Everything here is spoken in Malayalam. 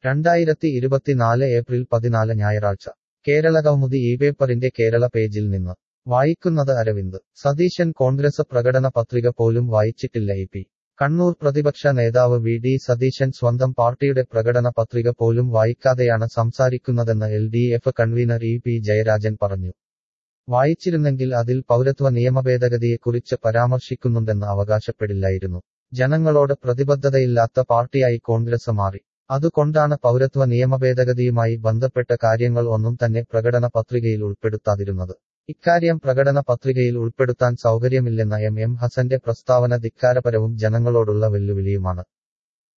രണ്ടായിരത്തി ഇരുപത്തിനാല് ഏപ്രിൽ പതിനാല് ഞായറാഴ്ച കേരള കൗമുദി ഈ പേപ്പറിന്റെ കേരള പേജിൽ നിന്ന് വായിക്കുന്നത് അരവിന്ദ് സതീശൻ കോൺഗ്രസ് പ്രകടന പത്രിക പോലും വായിച്ചിട്ടില്ല ഇ പി കണ്ണൂർ പ്രതിപക്ഷ നേതാവ് വി ഡി സതീശൻ സ്വന്തം പാർട്ടിയുടെ പ്രകടന പത്രിക പോലും വായിക്കാതെയാണ് സംസാരിക്കുന്നതെന്ന് L D F convener E P Jayarajan പറഞ്ഞു വായിച്ചിരുന്നെങ്കിൽ അതിൽ പൗരത്വ നിയമഭേദഗതിയെക്കുറിച്ച് പരാമർശിക്കുന്നുണ്ടെന്ന് അവകാശപ്പെടില്ലായിരുന്നു ജനങ്ങളോട് പ്രതിബദ്ധതയില്ലാത്ത പാർട്ടിയായി കോൺഗ്രസ് മാറി അതുകൊണ്ടാണ് പൗരത്വ നിയമഭേദഗതിയുമായി ബന്ധപ്പെട്ട കാര്യങ്ങൾ ഒന്നും തന്നെ പ്രകടന പത്രികയിൽ ഉൾപ്പെടുത്താതിരുന്നത് ഇക്കാര്യം പ്രകടന പത്രികയിൽ ഉൾപ്പെടുത്താൻ സൗകര്യമില്ലെന്ന എം എം ഹസന്റെ പ്രസ്താവന ധിക്കാരപരവും ജനങ്ങളോടുള്ള വെല്ലുവിളിയുമാണ്